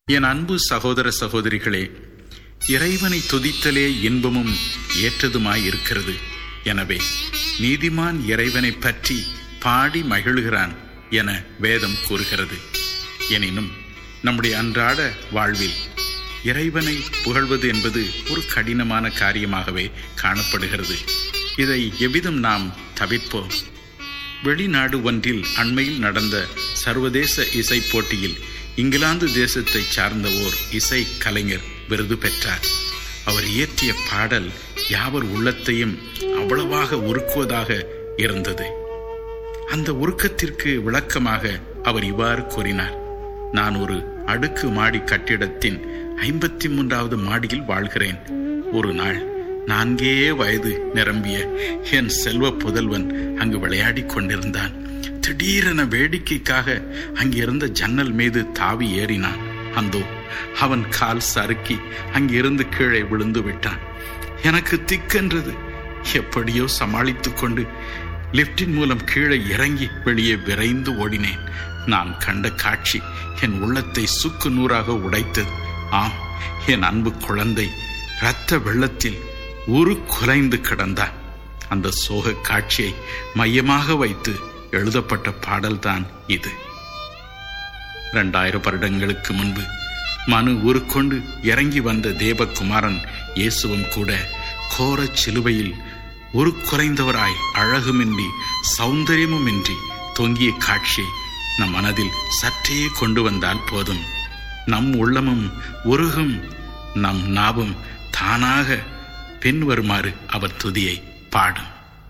என் அன்பு சகோதர சகோதரிகளே இறைவனை துதித்தலே இன்பமும் ஏற்றதுமாய் இருக்கிறது எனவே நீதிமான் இறைவனை பற்றி பாடி மகிழுகிறான் என வேதம் கூறுகிறது எனினும் நம்முடைய அன்றாட வாழ்வில் இறைவனை புகழ்வது என்பது ஒரு கடினமான காரியமாகவே காணப்படுகிறது இதை எவ்விதம் நாம் தவிர்ப்போம் வெளிநாடு ஒன்றில் அண்மையில் நடந்த சர்வதேச இசை போட்டியில் இங்கிலாந்து தேசத்தை சார்ந்த ஓர் இசை கலைஞர் விருது பெற்றார் அவர் இயற்றிய பாடல் யாவர் உள்ளத்தையும் அவ்வளவாக உருக்குவதாக இருந்தது அந்த உருக்கத்திற்கு விளக்கமாக அவர் இவ்வாறு கூறினார் நான் ஒரு அடுக்கு மாடி கட்டிடத்தின் ஐம்பத்தி மூன்றாவது மாடியில் வாழ்கிறேன் ஒரு நாள் நான்கே வயது நிரம்பிய என் செல்வ புதல்வன் அங்கு விளையாடிக் கொண்டிருந்தான் திடீரென வேடிக்கைக்காக அங்கிருந்த ஜன்னல் மீது தாவி ஏறினான் அந்தோ அவன் கால் சறுக்கி அங்கிருந்து கீழே விழுந்து விட்டான் எனக்கு திக்கென்றது எப்படியோ சமாளித்துக் கொண்டு லிப்டின் மூலம் கீழே இறங்கி வெளியே விரைந்து ஓடினேன் நான் கண்ட காட்சி என் உள்ளத்தை சுக்கு நூறாக உடைத்தது ஆம் என் அன்பு குழந்தை இரத்த வெள்ளத்தில் உரு குலைந்து கிடந்தான் அந்த சோக காட்சியை மையமாக வைத்து எழுதப்பட்ட பாடல்தான் இது இரண்டாயிரம் வருடங்களுக்கு முன்பு மனு உருக்கொண்டு இறங்கி வந்த தேவகுமாரன் இயேசுவும் கூட கோர சிலுவையில் ஒரு குறைந்தவராய் அழகுமின்றி சௌந்தரியமுமின்றி தொங்கிய காட்சியை நம் மனதில் சற்றே கொண்டு வந்தால் போதும் நம் உள்ளமும் உருகும் நம் நாவும் தானாக பின்வருமாறு அவர் துதியை பாடும்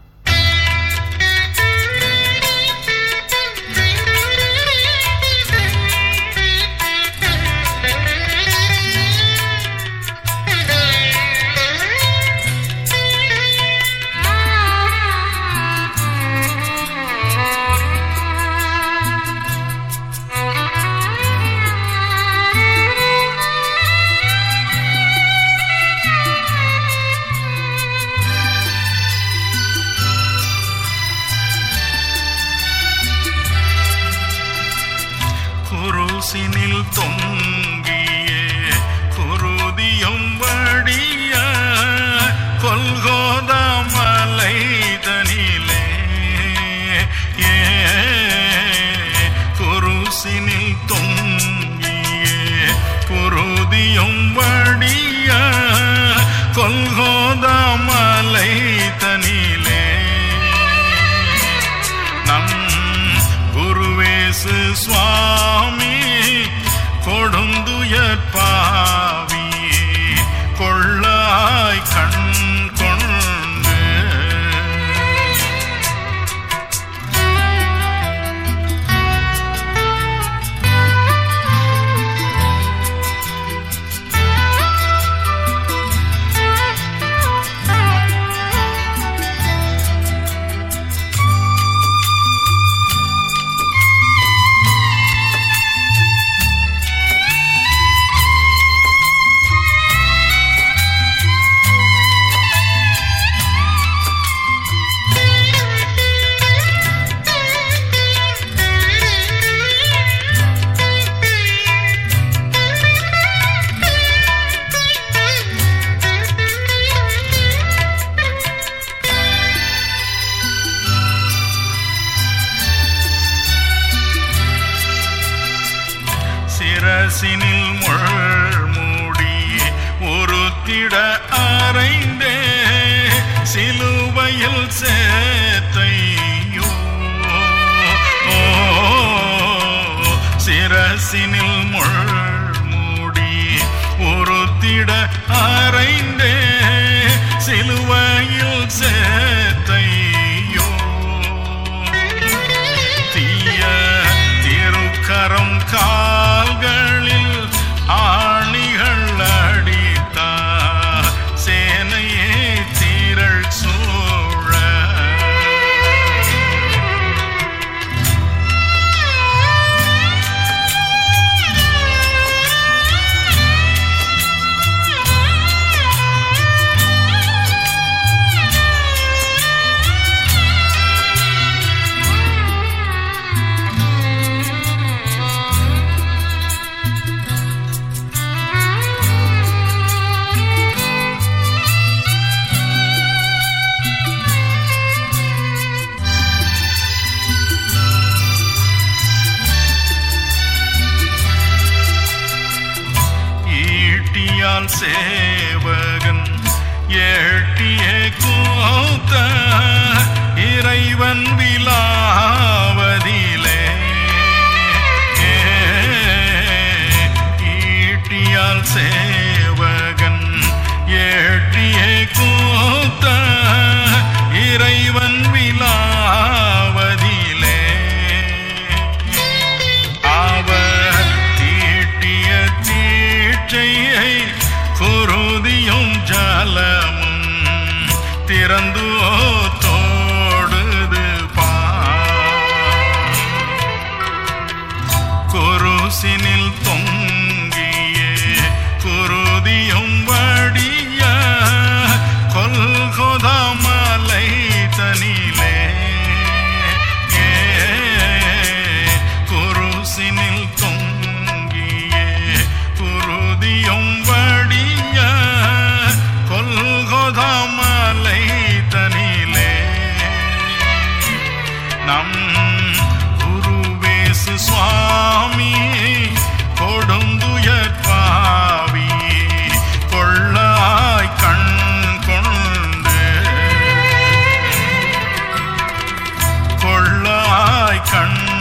குருசினில் தொங்கிய குருதியும் வடிய கொல்கோதா மலை தனிலே ஏ குருசினில் தொங்கிய குருதியும் வடிய கொல்கோதா மலை தனிலே நம் குருவேசு சுவாமி கொடுந்துயர் பாவி கொள்ளாய் கண் கொண்டு சிரசினில் முள்மூடி ஒருத்திட அறைந்தே சிலுவையில் சேத்தையோ ஓ, சிரசினில் முள்மூடி ஒருத்திட அறைந்தே சிலுவையில் சேத்தையோ தீய திருக்கரம் கால்களில் ஆணிகள் அடித்தா சேனையே தீரள் சூழ ஈட்டியால் சேவகன் ஏட்டியே கூத்த இறைவன் விலாவதிலே ஈட்டியால் சேவகன் ஏட்டியே கூத்த இறைவன் விலாவதிலே அவர் தீட்டிய தீட்சையை குருதியும் ஜலமும் திறந்து தோடுது பா குருசினில் தொங்கிய குருதியும் வடிய கொல்கொதமலை தனிலே ஏ, குருசினில் தொங்கிய குருதியும் வடிய கொல்கொதமலை தனிலே நம் குருவேசு சுவாமி கொடுந்துயர் பாவி கொள்ளாய் கண் கொண்டு கொள்ளாய் கண்